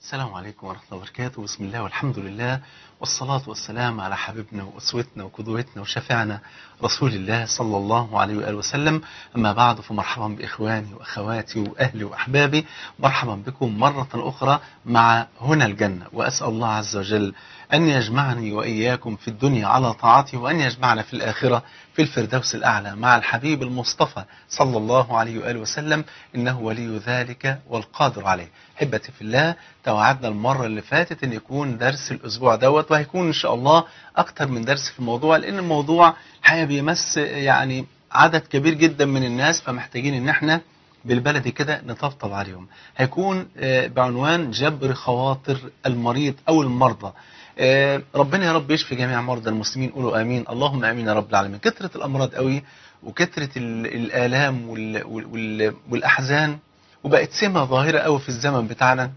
السلام عليكم ورحمة الله وبركاته بسم الله والحمد لله والصلاة والسلام على حبيبنا وأسوتنا وقدوتنا وشفيعنا رسول الله صلى الله عليه وآله وسلم أما بعد فمرحبا بإخواني وأخواتي وأهلي وأحبابي مرحبا بكم مرة أخرى مع هنا الجنة وأسأل الله عز وجل أن يجمعني وإياكم في الدنيا على طاعته وأن يجمعنا في الآخرة في الفردوس الأعلى مع الحبيب المصطفى صلى الله عليه وآله وسلم إنه ولي ذلك والقادر عليه حبتي في الله توعدنا المرة اللي فاتت أن يكون درس الأسبوع دوت وهيكون إن شاء الله أكتر من درس في الموضوع لأن الموضوع حقيقة بيمس يعني عدد كبير جدا من الناس فمحتاجين ان احنا بالبلدي كده نطبطب عليهم هيكون بعنوان جبر خواطر المريض او المرضى ربنا يا رب يشفي جميع مرضى المسلمين قولوا امين اللهم امين يا رب العالمين كثره الامراض قوي وكثره الالام وال وال والاحزان وبقت سمه ظاهره قوي في الزمن بتاعنا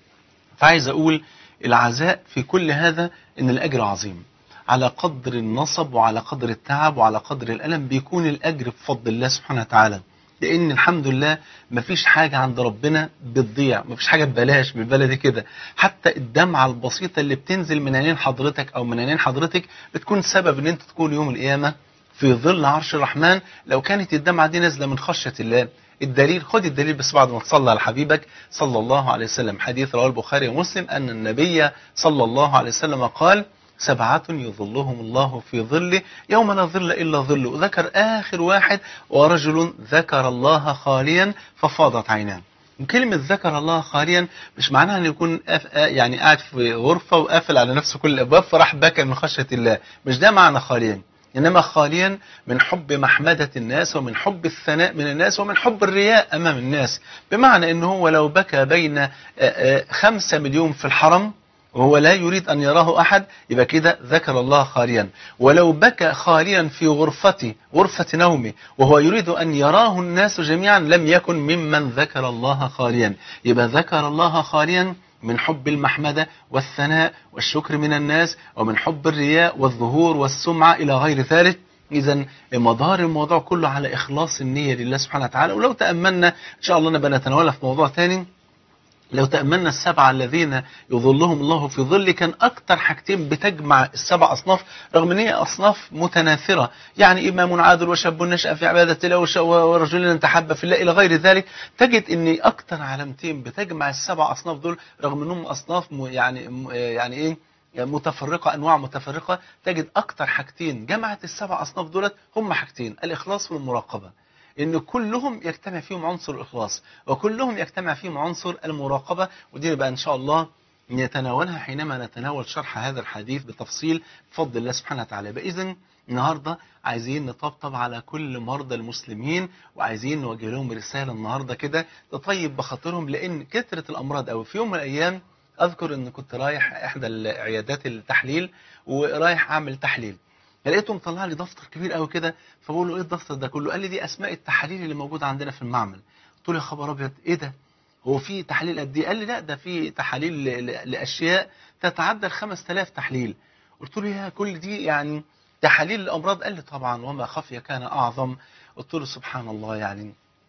فعايز اقول العزاء في كل هذا ان الاجر عظيم على قدر النصب وعلى قدر التعب وعلى قدر الألم بيكون الأجر بفضل الله سبحانه وتعالى لأن الحمد لله مفيش حاجة عند ربنا بتضيع مفيش حاجة ببلاش بالبلدي كده حتى الدمعة البسيطة اللي بتنزل من عينين حضرتك أو من عينين حضرتك بتكون سبب ان انت تكون يوم القيامة في ظل عرش الرحمن لو كانت الدمعة دي نازلة من خشية الله الدليل خد الدليل بس بعد ما تصلى على حبيبك صلى الله عليه وسلم حديث رواه البخاري ومسلم أن النبي صلى الله عليه وسلم قال سبعة يظلهم الله في ظله يوم لا ظل إلا ظله ذكر آخر واحد ورجل ذكر الله خاليا ففاضت عيناه كلمة ذكر الله خاليا مش معناها أن يكون يعني قاعد في غرفة وقافل على نفسه كل الأبواب فراح بكى من خشية الله مش ده معنى خاليا إنما خاليا من حب محمدة الناس ومن حب الثناء من الناس ومن حب الرياء أمام الناس بمعنى أنه هو لو بكى بين خمسة مليون في الحرم وهو لا يريد أن يراه أحد يبقى كده ذكر الله خاليا ولو بكى خاليا في غرفتي غرفة نومه وهو يريد أن يراه الناس جميعا لم يكن ممن ذكر الله خاليا يبقى ذكر الله خاليا من حب المحمدة والثناء والشكر من الناس ومن حب الرياء والظهور والسمعة إلى غير ذلك إذا مدار الموضوع كله على إخلاص النية لله سبحانه وتعالى ولو تأملنا إن شاء الله نبقى نتناولها في موضوع ثاني لو تأملنا السبعة الذين يظلهم الله في ظل كان أكتر حاجتين بتجمع السبع أصناف رغم أن هي أصناف متناثرة يعني إمام عادل وشاب نشأ في عبادة الله ورجل تحب في الله إلى غير ذلك تجد أن أكتر علامتين بتجمع السبع أصناف دول رغم أنهم أصناف يعني يعني إيه متفرقة أنواع متفرقة تجد أكتر حاجتين جمعت السبع أصناف دولت هم حاجتين الإخلاص والمراقبة ان كلهم يجتمع فيهم عنصر الاخلاص وكلهم يجتمع فيهم عنصر المراقبه ودي نبقى ان شاء الله نتناولها حينما نتناول شرح هذا الحديث بتفصيل بفضل الله سبحانه وتعالى باذن النهارده عايزين نطبطب على كل مرضى المسلمين وعايزين نوجه لهم رساله النهارده كده تطيب بخاطرهم لان كثره الامراض او في يوم من الايام اذكر ان كنت رايح احدى عيادات التحليل ورايح اعمل تحليل لقيته مطلع لي دفتر كبير قوي كده فبقول له ايه الدفتر ده كله قال لي دي اسماء التحاليل اللي موجوده عندنا في المعمل قلت له يا خبر ابيض ايه ده هو في تحاليل قد ايه قال لي لا ده في تحاليل لاشياء تتعدى ال 5000 تحليل قلت له يا كل دي يعني تحاليل الامراض قال لي طبعا وما خفي كان اعظم قلت له سبحان الله يعني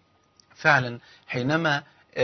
فعلا حينما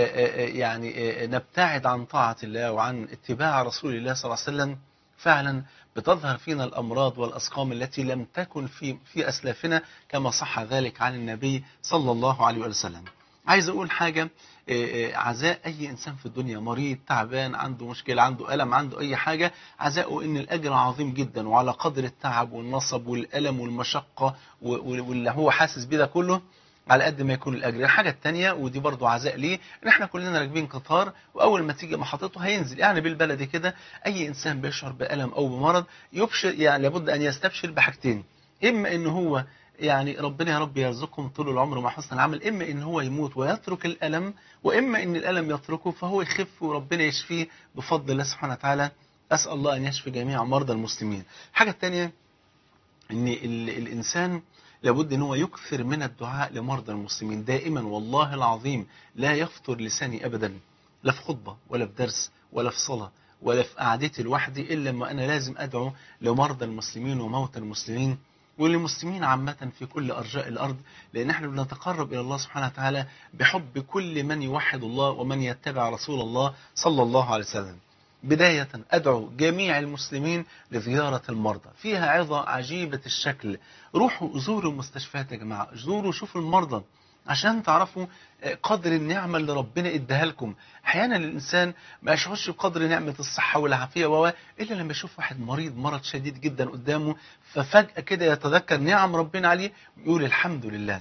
يعني نبتعد عن طاعه الله وعن اتباع رسول الله صلى الله عليه وسلم فعلا بتظهر فينا الأمراض والأسقام التي لم تكن في في أسلافنا كما صح ذلك عن النبي صلى الله عليه وسلم عايز أقول حاجة عزاء أي إنسان في الدنيا مريض تعبان عنده مشكلة عنده ألم عنده أي حاجة عزاؤه إن الأجر عظيم جدا وعلى قدر التعب والنصب والألم والمشقة واللي هو حاسس بيه ده كله على قد ما يكون الاجر الحاجه الثانيه ودي برضو عزاء ليه ان احنا كلنا راكبين قطار واول ما تيجي محطته هينزل يعني بالبلدي كده اي انسان بيشعر بالم او بمرض يبشر يعني لابد ان يستبشر بحاجتين اما ان هو يعني ربنا يا رب يرزقهم طول العمر مع حسن العمل اما ان هو يموت ويترك الالم واما ان الالم يتركه فهو يخف وربنا يشفيه بفضل الله سبحانه وتعالى اسال الله ان يشفي جميع مرضى المسلمين الحاجه الثانيه ان الانسان لابد ان هو يكثر من الدعاء لمرضى المسلمين دائما والله العظيم لا يفطر لساني ابدا لا في خطبه ولا في درس ولا في صلاه ولا في قعدتي لوحدي الا ما انا لازم ادعو لمرضى المسلمين وموتى المسلمين وللمسلمين عامة في كل أرجاء الأرض لأن احنا بنتقرب إلى الله سبحانه وتعالى بحب كل من يوحد الله ومن يتبع رسول الله صلى الله عليه وسلم بداية أدعو جميع المسلمين لزيارة المرضى فيها عظة عجيبة الشكل روحوا زوروا المستشفيات يا جماعة زوروا شوفوا المرضى عشان تعرفوا قدر النعمة اللي ربنا اداها لكم احيانا الانسان ما يشعرش بقدر نعمة الصحة والعافية و الا لما يشوف واحد مريض مرض شديد جدا قدامه ففجأة كده يتذكر نعم ربنا عليه ويقول الحمد لله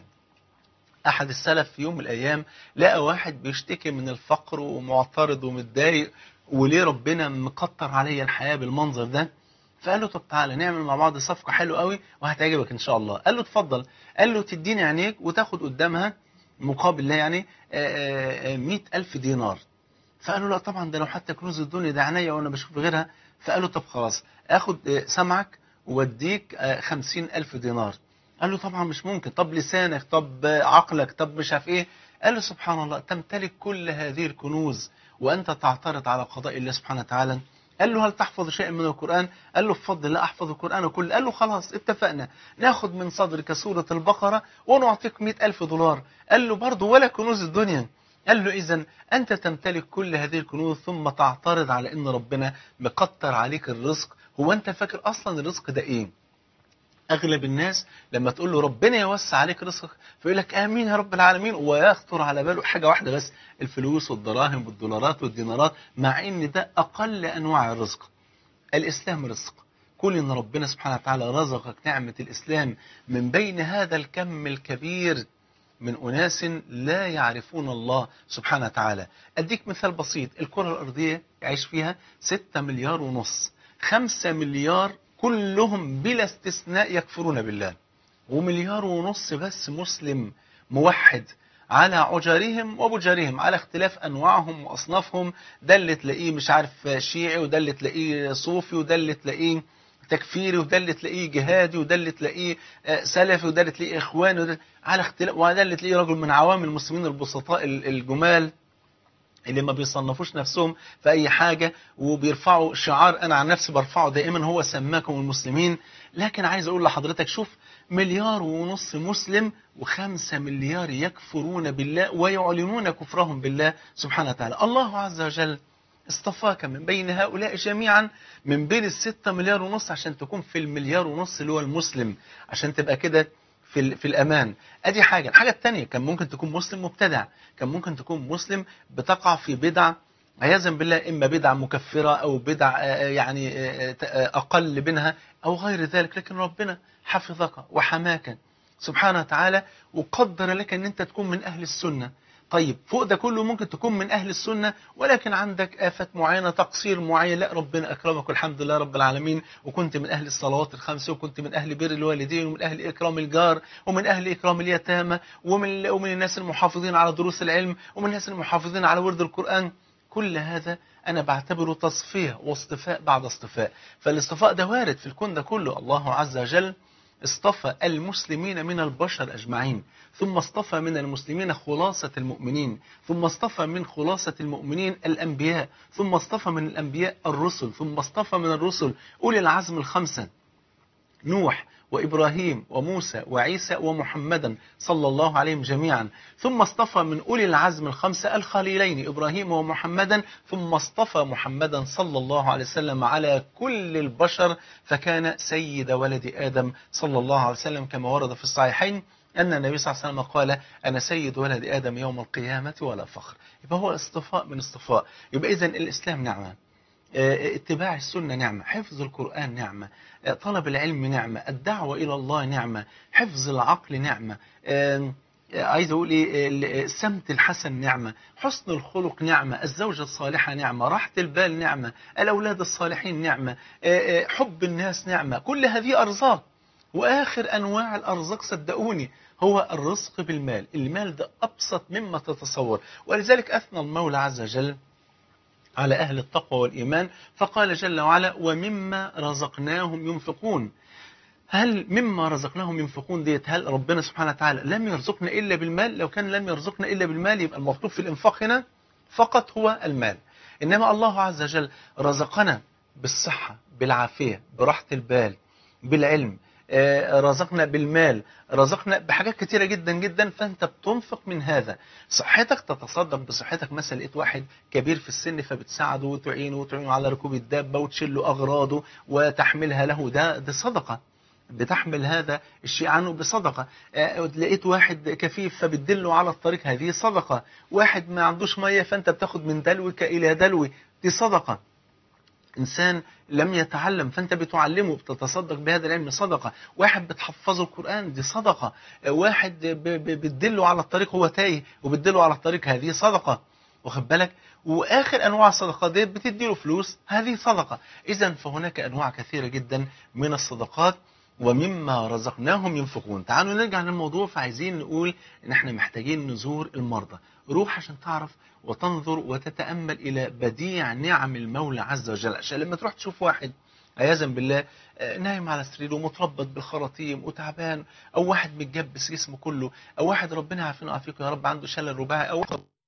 احد السلف في يوم من الايام لقى واحد بيشتكي من الفقر ومعترض ومتضايق وليه ربنا مكتر عليا الحياة بالمنظر ده فقال له طب تعالى نعمل مع بعض صفقة حلوة قوي وهتعجبك ان شاء الله قال له اتفضل قال له تديني عينيك وتاخد قدامها مقابل ده يعني مئة ألف دينار فقال له لا طبعا ده لو حتى كنوز الدنيا ده عينيا وانا بشوف غيرها فقال له طب خلاص اخد سمعك واديك خمسين ألف دينار قال له طبعا مش ممكن طب لسانك طب عقلك طب مش عارف ايه قال له سبحان الله تمتلك كل هذه الكنوز وانت تعترض على قضاء الله سبحانه وتعالى قال له هل تحفظ شيئا من القرآن قال له بفضل لا أحفظ القرآن كله قال له خلاص اتفقنا ناخد من صدرك سورة البقرة ونعطيك مئة ألف دولار قال له برضه ولا كنوز الدنيا قال له إذا أنت تمتلك كل هذه الكنوز ثم تعترض على أن ربنا مقطر عليك الرزق هو أنت فاكر أصلا الرزق ده إيه أغلب الناس لما تقول له ربنا يوسع عليك رزقك فيقول لك آمين يا رب العالمين ويخطر على باله حاجة واحدة بس الفلوس والدراهم والدولارات والدينارات مع إن ده أقل أنواع الرزق الإسلام رزق كل إن ربنا سبحانه وتعالى رزقك نعمة الإسلام من بين هذا الكم الكبير من أناس لا يعرفون الله سبحانه وتعالى أديك مثال بسيط الكرة الأرضية يعيش فيها 6 مليار ونص 5 مليار كلهم بلا استثناء يكفرون بالله ومليار ونص بس مسلم موحد على عجرهم وبجرهم على اختلاف أنواعهم وأصنافهم ده اللي تلاقيه مش عارف شيعي وده اللي تلاقيه صوفي وده اللي تلاقيه تكفيري وده اللي تلاقيه جهادي وده اللي تلاقيه سلفي وده اللي تلاقيه إخواني وده على اختلاف وده اللي تلاقيه رجل من عوام المسلمين البسطاء الجمال اللي ما بيصنفوش نفسهم في أي حاجة وبيرفعوا شعار أنا عن نفسي برفعه دائما هو سماكم المسلمين لكن عايز أقول لحضرتك شوف مليار ونص مسلم وخمسة مليار يكفرون بالله ويعلنون كفرهم بالله سبحانه وتعالى الله عز وجل اصطفاك من بين هؤلاء جميعا من بين الستة مليار ونص عشان تكون في المليار ونص اللي هو المسلم عشان تبقى كده في, في الأمان أدي حاجة الحاجة الثانية كان ممكن تكون مسلم مبتدع كان ممكن تكون مسلم بتقع في بدع عياذا بالله إما بدع مكفرة أو بدع يعني أقل منها أو غير ذلك لكن ربنا حفظك وحماك سبحانه وتعالى وقدر لك أن أنت تكون من أهل السنة طيب فوق ده كله ممكن تكون من أهل السنة ولكن عندك آفات معينة تقصير معين لا ربنا أكرمك والحمد لله رب العالمين وكنت من أهل الصلوات الخمس وكنت من أهل بر الوالدين ومن أهل إكرام الجار ومن أهل إكرام اليتامى ومن, ومن الناس المحافظين على دروس العلم ومن الناس المحافظين على ورد القرآن كل هذا أنا بعتبره تصفية واصطفاء بعد اصطفاء فالاصطفاء ده وارد في الكون ده كله الله عز وجل اصطفى المسلمين من البشر أجمعين ثم اصطفى من المسلمين خلاصة المؤمنين ثم اصطفى من خلاصة المؤمنين الأنبياء ثم اصطفى من الأنبياء الرسل ثم اصطفى من الرسل أولي العزم الخمسة نوح وإبراهيم وموسى وعيسى ومحمدا صلى الله عليهم جميعا ثم اصطفى من أولي العزم الخمسة الخليلين إبراهيم ومحمدا ثم اصطفى محمدا صلى الله عليه وسلم على كل البشر فكان سيد ولد آدم صلى الله عليه وسلم كما ورد في الصحيحين أن النبي صلى الله عليه وسلم قال أنا سيد ولد آدم يوم القيامة ولا فخر يبقى هو اصطفاء من اصطفاء يبقى إذن الإسلام نعمة اتباع السنة نعمة حفظ القرآن نعمة طلب العلم نعمة الدعوة إلى الله نعمة حفظ العقل نعمة عايز أقول إيه السمت الحسن نعمة حسن الخلق نعمة الزوجة الصالحة نعمة راحة البال نعمة الأولاد الصالحين نعمة حب الناس نعمة كل هذه أرزاق وآخر أنواع الأرزاق صدقوني هو الرزق بالمال المال ده أبسط مما تتصور ولذلك أثنى المولى عز وجل على أهل التقوى والإيمان فقال جل وعلا ومما رزقناهم ينفقون هل مما رزقناهم ينفقون ديت هل ربنا سبحانه وتعالى لم يرزقنا إلا بالمال لو كان لم يرزقنا إلا بالمال يبقى المطلوب في الإنفاق هنا فقط هو المال إنما الله عز وجل رزقنا بالصحة بالعافية براحة البال بالعلم آه، رزقنا بالمال رزقنا بحاجات كتيرة جدا جدا فانت بتنفق من هذا صحتك تتصدق بصحتك مثلا لقيت واحد كبير في السن فبتساعده وتعينه وتعينه على ركوب الدابة وتشيل له أغراضه وتحملها له ده ده صدقة بتحمل هذا الشيء عنه بصدقة آه، لقيت واحد كفيف فبتدله على الطريق هذه صدقة واحد ما عندوش مية فانت بتاخد من دلوك إلى دلوي دي صدقة إنسان لم يتعلم فأنت بتعلمه بتتصدق بهذا العلم صدقة واحد بتحفظه القرآن دي صدقة واحد ب- ب- بتدله على الطريق هو تايه وبتدله على الطريق هذه صدقة واخد بالك واخر انواع الصدقات ديت بتديله فلوس هذه صدقه اذا فهناك انواع كثيره جدا من الصدقات ومما رزقناهم ينفقون تعالوا نرجع للموضوع فعايزين نقول ان احنا محتاجين نزور المرضى روح عشان تعرف وتنظر وتتامل الى بديع نعم المولى عز وجل عشان لما تروح تشوف واحد عياذا بالله آه، نايم على سريره ومتربط بالخراطيم وتعبان او واحد متجبس جسمه كله او واحد ربنا يعافينا ويعافيكم يا رب عنده شلل رباعي او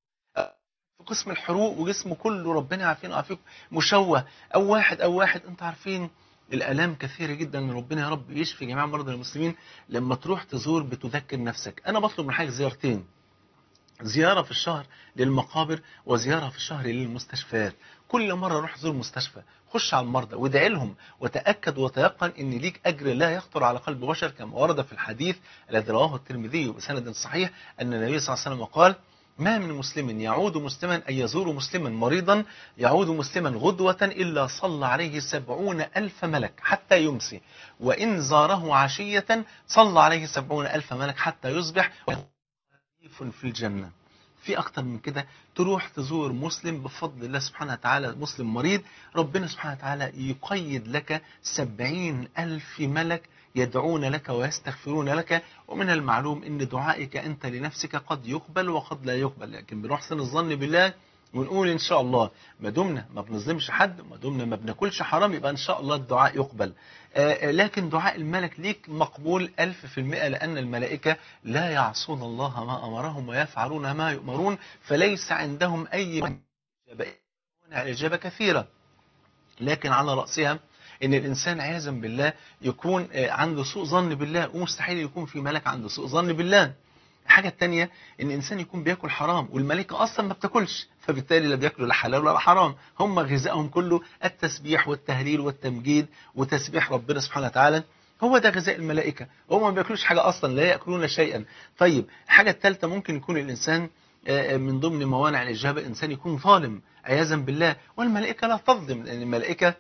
في قسم الحروق وجسمه كله ربنا يعافينا ويعافيكم مشوه او واحد او واحد انت عارفين الالام كثيره جدا ربنا يا رب يشفي جميع مرضى المسلمين لما تروح تزور بتذكر نفسك انا بطلب من حضرتك زيارتين زيارة في الشهر للمقابر وزيارة في الشهر للمستشفيات كل مرة روح زور مستشفى خش على المرضى وادعي لهم وتأكد وتيقن ان ليك اجر لا يخطر على قلب بشر كما ورد في الحديث الذي رواه الترمذي بسند صحيح ان النبي صلى الله عليه وسلم قال ما من مسلم يعود مسلما أن يزور مسلما مريضا يعود مسلما غدوة إلا صلى عليه سبعون ألف ملك حتى يمسي وإن زاره عشية صلى عليه سبعون ألف ملك حتى يصبح خليف في الجنة في أكتر من كده تروح تزور مسلم بفضل الله سبحانه وتعالى مسلم مريض ربنا سبحانه وتعالى يقيد لك سبعين ألف ملك يدعون لك ويستغفرون لك ومن المعلوم ان دعائك انت لنفسك قد يقبل وقد لا يقبل لكن بنحسن الظن بالله ونقول ان شاء الله ما دمنا ما بنظلمش حد ما دمنا ما بناكلش حرام يبقى ان شاء الله الدعاء يقبل آه لكن دعاء الملك ليك مقبول ألف في المئة لأن الملائكة لا يعصون الله ما أمرهم ويفعلون ما يؤمرون فليس عندهم أي إجابة كثيرة لكن على رأسها ان الانسان عياذا بالله يكون عنده سوء ظن بالله ومستحيل يكون في ملك عنده سوء ظن بالله الحاجة التانية ان الانسان يكون بياكل حرام والملائكة اصلا ما بتاكلش فبالتالي لا بياكلوا لا حلال ولا حرام هم غذائهم كله التسبيح والتهليل والتمجيد وتسبيح ربنا سبحانه وتعالى هو ده غذاء الملائكة هم ما بياكلوش حاجة اصلا لا ياكلون شيئا طيب الحاجة الثالثة ممكن يكون الانسان من ضمن موانع الاجابة الانسان يكون ظالم عياذا بالله والملائكة لا تظلم لان الملائكة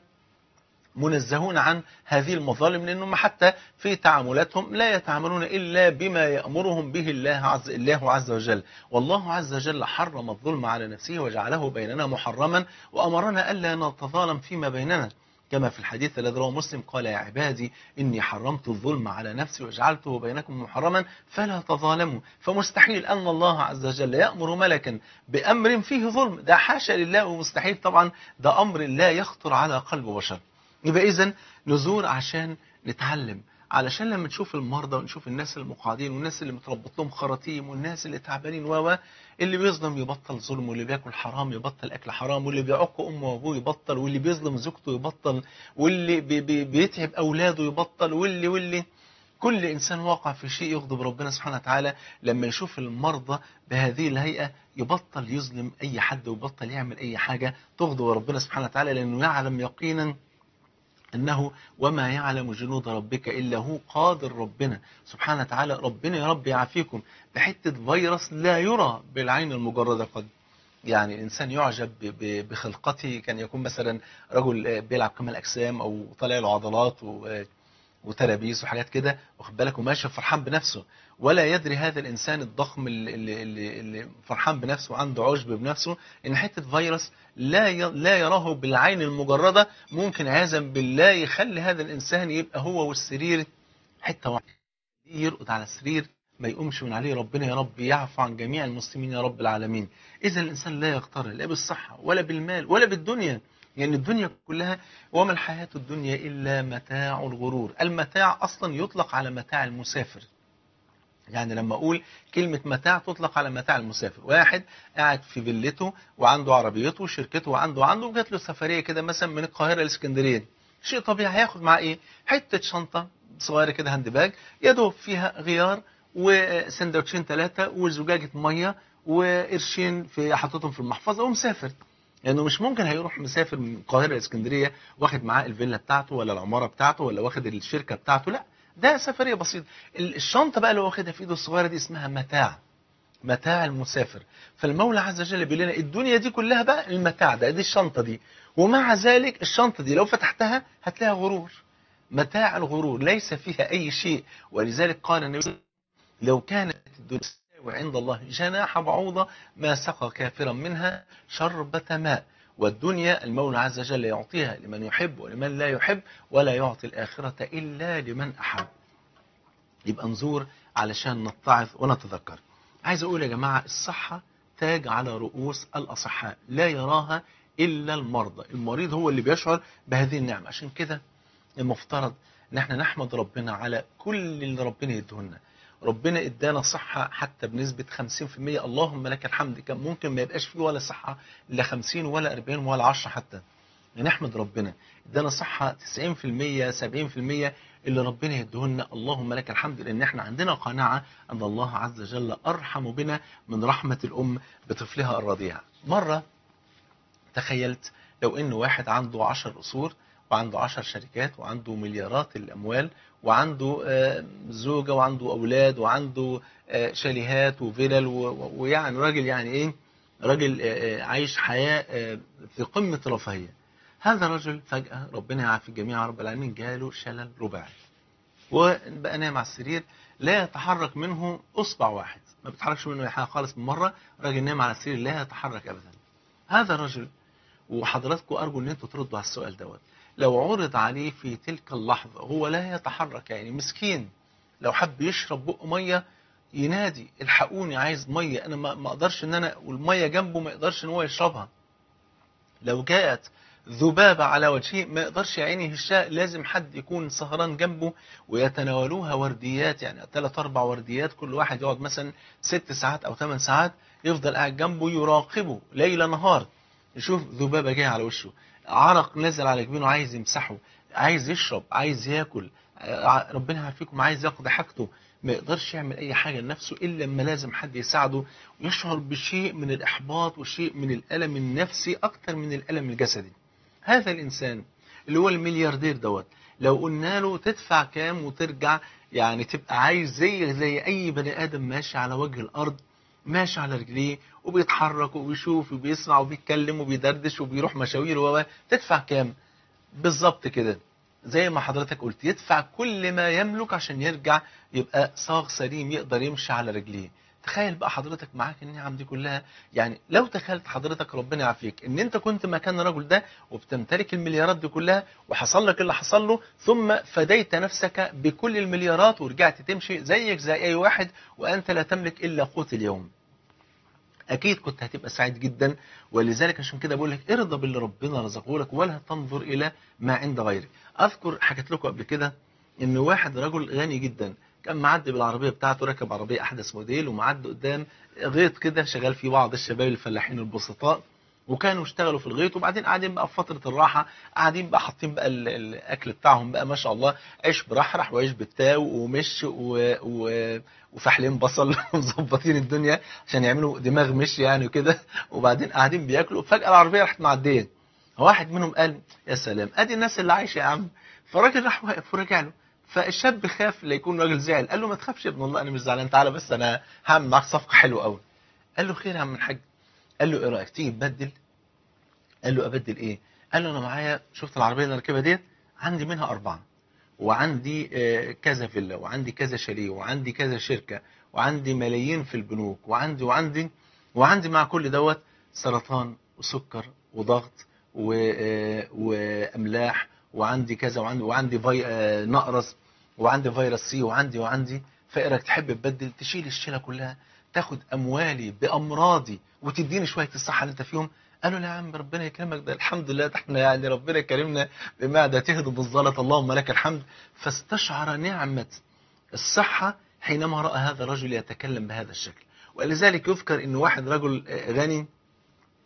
منزهون عن هذه المظالم لأنهم حتى في تعاملاتهم لا يتعاملون إلا بما يأمرهم به الله عز, الله عز وجل والله عز وجل حرم الظلم على نفسه وجعله بيننا محرما وأمرنا ألا نتظالم فيما بيننا كما في الحديث الذي رواه مسلم قال يا عبادي إني حرمت الظلم على نفسي وجعلته بينكم محرما فلا تظالموا فمستحيل أن الله عز وجل يأمر ملكا بأمر فيه ظلم ده حاشا لله ومستحيل طبعا ده أمر لا يخطر على قلب بشر يبقى إذا نزور عشان نتعلم علشان لما نشوف المرضى ونشوف الناس المقعدين والناس اللي متربط لهم خراطيم والناس اللي تعبانين و اللي بيظلم يبطل ظلم واللي بياكل حرام يبطل اكل حرام واللي بيعق امه وابوه يبطل واللي بيظلم زوجته يبطل واللي بي بي بيتعب اولاده يبطل واللي واللي كل انسان واقع في شيء يغضب ربنا سبحانه وتعالى لما يشوف المرضى بهذه الهيئه يبطل يظلم اي حد ويبطل يعمل اي حاجه تغضب ربنا سبحانه وتعالى لانه يعلم يقينا أنه وما يعلم جنود ربك إلا هو قادر ربنا سبحانه وتعالى ربنا يا رب يعافيكم بحتة فيروس لا يرى بالعين المجردة قد يعني الإنسان يعجب بخلقته كان يكون مثلا رجل بيلعب كمال أجسام أو طالع له عضلات وترابيس وحاجات كده واخد بالك وماشي فرحان بنفسه ولا يدري هذا الإنسان الضخم اللي, اللي, اللي فرحان بنفسه وعنده عجب بنفسه إن حتة فيروس لا لا يراه بالعين المجردة ممكن عياذا بالله يخلي هذا الإنسان يبقى هو والسرير حتة واحدة يرقد على السرير ما يقومش من عليه ربنا يا رب يعفو عن جميع المسلمين يا رب العالمين إذا الإنسان لا يغتر لا بالصحة ولا بالمال ولا بالدنيا يعني الدنيا كلها وما الحياة الدنيا إلا متاع الغرور المتاع أصلا يطلق على متاع المسافر يعني لما أقول كلمة متاع تطلق على متاع المسافر واحد قاعد في فيلته وعنده عربيته وشركته وعنده وعنده وجات له سفرية كده مثلا من القاهرة لاسكندرية شيء طبيعي هياخد معاه ايه حتة شنطة صغيره كده هاند باج يا دوب فيها غيار وسندوتشين ثلاثه وزجاجه ميه وقرشين في حاططهم في المحفظه ومسافر لانه يعني مش ممكن هيروح مسافر من القاهره لاسكندريه واخد معاه الفيلا بتاعته ولا العماره بتاعته ولا واخد الشركه بتاعته لا ده سفريه بسيطه الشنطه بقى اللي واخدها في ايده الصغيره دي اسمها متاع متاع المسافر فالمولى عز وجل بيقول لنا الدنيا دي كلها بقى المتاع ده دي الشنطه دي ومع ذلك الشنطه دي لو فتحتها هتلاقيها غرور متاع الغرور ليس فيها اي شيء ولذلك قال النبي لو كانت الدنيا وعند الله جناح بعوضة ما سقى كافرا منها شربة ماء والدنيا المولى عز وجل يعطيها لمن يحب ولمن لا يحب ولا يعطي الآخرة إلا لمن أحب يبقى نزور علشان نتعظ ونتذكر عايز أقول يا جماعة الصحة تاج على رؤوس الأصحاء لا يراها إلا المرضى المريض هو اللي بيشعر بهذه النعمة عشان كده المفترض ان احنا نحمد ربنا على كل اللي ربنا يدهنا ربنا ادانا صحة حتى بنسبة 50% اللهم لك الحمد كان ممكن ما يبقاش فيه ولا صحة لا 50 ولا 40 ولا 10 حتى نحمد ربنا ادانا صحة 90% 70% اللي ربنا يدهنا اللهم لك الحمد لان احنا عندنا قناعة ان الله عز وجل ارحم بنا من رحمة الام بطفلها الرضيع مرة تخيلت لو ان واحد عنده 10 قصور وعنده 10 شركات وعنده مليارات الاموال وعنده زوجة وعنده أولاد وعنده شاليهات وفلل ويعني راجل يعني إيه راجل عايش حياة في قمة رفاهية هذا الرجل فجأة ربنا يعافي الجميع رب العالمين جاله شلل رباعي وبقى نايم على السرير لا يتحرك منه أصبع واحد ما بيتحركش منه أي حاجة خالص من مرة راجل نايم على السرير لا يتحرك أبدا هذا الرجل وحضراتكم أرجو أن أنتوا تردوا على السؤال دوت لو عرض عليه في تلك اللحظة هو لا يتحرك يعني مسكين لو حب يشرب بق مية ينادي الحقوني عايز مية انا ما اقدرش ان انا والمية جنبه ما يقدرش ان هو يشربها لو جاءت ذبابة على وجهه ما يقدرش يعيني هشاء لازم حد يكون سهران جنبه ويتناولوها ورديات يعني ثلاث اربع ورديات كل واحد يقعد مثلا ست ساعات او ثمان ساعات يفضل قاعد جنبه يراقبه ليل نهار يشوف ذبابة جاية على وشه عرق نزل على جبينه عايز يمسحه عايز يشرب عايز ياكل ربنا يعافيكم عايز يقضي حاجته ما يقدرش يعمل اي حاجه لنفسه الا لما لازم حد يساعده ويشعر بشيء من الاحباط وشيء من الالم النفسي اكتر من الالم الجسدي هذا الانسان اللي هو الملياردير دوت لو قلنا له تدفع كام وترجع يعني تبقى عايز زي زي اي بني ادم ماشي على وجه الارض ماشي على رجليه وبيتحرك وبيشوف وبيسمع وبيتكلم وبيدردش وبيروح مشاوير و تدفع كام بالظبط كده زي ما حضرتك قلت يدفع كل ما يملك عشان يرجع يبقى صاغ سليم يقدر يمشي على رجليه تخيل بقى حضرتك معاك النعم دي كلها يعني لو تخيلت حضرتك ربنا يعافيك ان انت كنت مكان الرجل ده وبتمتلك المليارات دي كلها وحصل لك اللي حصل له ثم فديت نفسك بكل المليارات ورجعت تمشي زيك زي اي واحد وانت لا تملك الا قوت اليوم اكيد كنت هتبقى سعيد جدا ولذلك عشان كده بقول لك ارضى باللي ربنا رزقه لك ولا تنظر الى ما عند غيرك اذكر حكيت لكم قبل كده ان واحد رجل غني جدا كان معدي بالعربيه بتاعته راكب عربيه احدث موديل ومعدي قدام غيط كده شغال فيه بعض الشباب الفلاحين البسطاء وكانوا اشتغلوا في الغيط وبعدين قاعدين بقى في فتره الراحه قاعدين بقى حاطين بقى الاكل بتاعهم بقى ما شاء الله عيش برحرح وعيش بالتاو ومش و... و... وفحلين بصل ومظبطين الدنيا عشان يعملوا دماغ مش يعني وكده وبعدين قاعدين بياكلوا فجاه العربيه راحت معديه واحد منهم قال يا سلام ادي الناس اللي عايشه يا عم فالراجل راح واقف ورجع له فالشاب خاف ليكون راجل زعل قال له ما تخافش يا ابن الله انا مش زعلان تعالى بس انا هعمل معاك صفقه حلوه قوي قال له خير يا عم الحاج قال له ايه رايك تيجي تبدل قال له ابدل ايه قال له انا معايا شفت العربيه اللي راكبها ديت عندي منها اربعه وعندي كذا فيلا وعندي كذا شاليه وعندي كذا شركه وعندي ملايين في البنوك وعندي وعندي وعندي مع كل دوت سرطان وسكر وضغط واملاح وعندي كذا وعندي وعندي في... نقرس وعندي فيروس سي وعندي وعندي فإنك تحب تبدل تشيل الشيله كلها تاخد اموالي بامراضي وتديني شويه الصحه اللي انت فيهم قالوا لا يا عم ربنا يكرمك ده الحمد لله ده احنا يعني ربنا كرمنا بمعده تهضم الزلط اللهم لك الحمد فاستشعر نعمه الصحه حينما راى هذا الرجل يتكلم بهذا الشكل ولذلك يذكر ان واحد رجل غني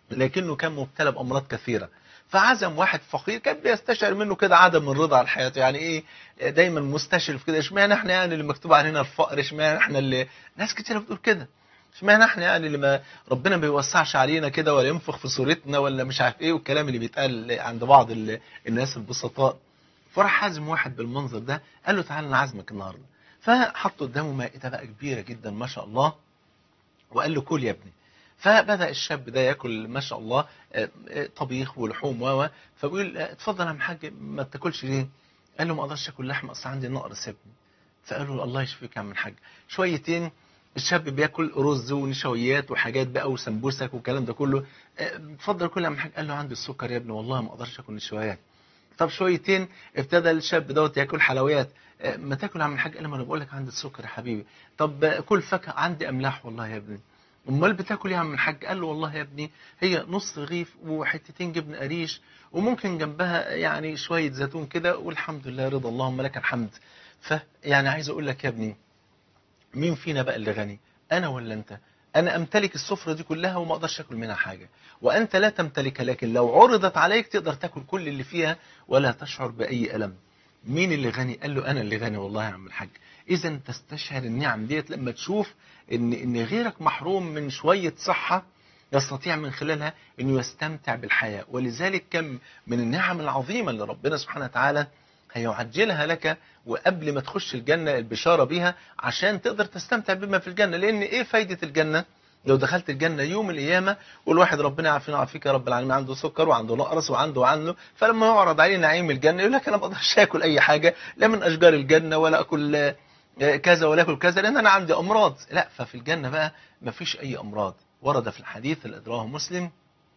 لكنه كان مبتلى بأمراض كثيرة فعزم واحد فقير كان بيستشعر منه كده عدم الرضا عن حياته يعني ايه دايما مستشرف كده اشمعنى احنا يعني اللي مكتوب علينا الفقر اشمعنى احنا اللي ناس كتير بتقول كده اشمعنى احنا يعني اللي ما ربنا ما بيوسعش علينا كده ولا ينفخ في صورتنا ولا مش عارف ايه والكلام اللي بيتقال عند بعض ال- الناس البسطاء فراح عازم واحد بالمنظر ده قال له تعالى انا عازمك النهارده فحط قدامه مائده بقى كبيره جدا ما شاء الله وقال له كل يا ابني فبدا الشاب ده ياكل ما شاء الله آه، آه، طبيخ ولحوم و فبيقول آه، اتفضل يا عم حاج ما تاكلش ليه؟ قال له ما اقدرش اكل لحمه اصل عندي نقرس يا ابني فقال له الله يشفيك يا عم الحاج شويتين الشاب بياكل رز ونشويات وحاجات بقى وسمبوسك والكلام ده كله آه، اتفضل كل يا عم الحاج قال له عندي السكر يا ابني والله ما اقدرش اكل نشويات طب شويتين ابتدى الشاب دوت ياكل حلويات آه، ما تاكل يا عم الحاج قال له ما انا بقول لك عندي السكر يا حبيبي طب آه، كل فاكهه عندي املاح والله يا ابني امال بتاكل ايه يا عم الحاج قال له والله يا ابني هي نص رغيف وحتتين جبن قريش وممكن جنبها يعني شويه زيتون كده والحمد لله رضا اللهم لك الحمد فيعني عايز اقول لك يا ابني مين فينا بقى اللي غني انا ولا انت انا امتلك السفره دي كلها وما اقدرش اكل منها حاجه وانت لا تمتلكها لكن لو عرضت عليك تقدر تاكل كل اللي فيها ولا تشعر باي الم مين اللي غني قال له انا اللي غني والله يا عم الحاج اذا تستشعر النعم ديت لما تشوف ان ان غيرك محروم من شويه صحه يستطيع من خلالها انه يستمتع بالحياه ولذلك كم من النعم العظيمه اللي ربنا سبحانه وتعالى هيعجلها لك وقبل ما تخش الجنه البشاره بيها عشان تقدر تستمتع بما في الجنه لان ايه فايده الجنه لو دخلت الجنه يوم القيامه والواحد ربنا يعافينا ويعافيك يا رب العالمين عنده سكر وعنده نقرس وعنده وعنده فلما يعرض عليه نعيم الجنه يقول لك انا ما اقدرش اكل اي حاجه لا من اشجار الجنه ولا اكل آه، كذا ولا اكل كذا لان انا عندي امراض لا ففي الجنه بقى ما فيش اي امراض ورد في الحديث اللي ادراه مسلم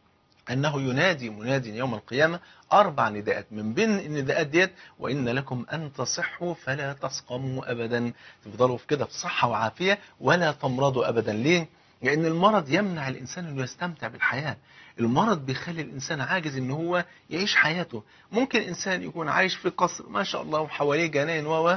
أنه ينادي مناد يوم القيامة أربع نداءات من بين النداءات ديت وإن لكم أن تصحوا فلا تسقموا أبدا تفضلوا في كده في صحة وعافية ولا تمرضوا أبدا ليه؟ لأن المرض يمنع الإنسان أنه يستمتع بالحياة المرض بيخلي الإنسان عاجز أنه هو يعيش حياته ممكن إنسان يكون عايش في قصر ما شاء الله وحواليه جناين و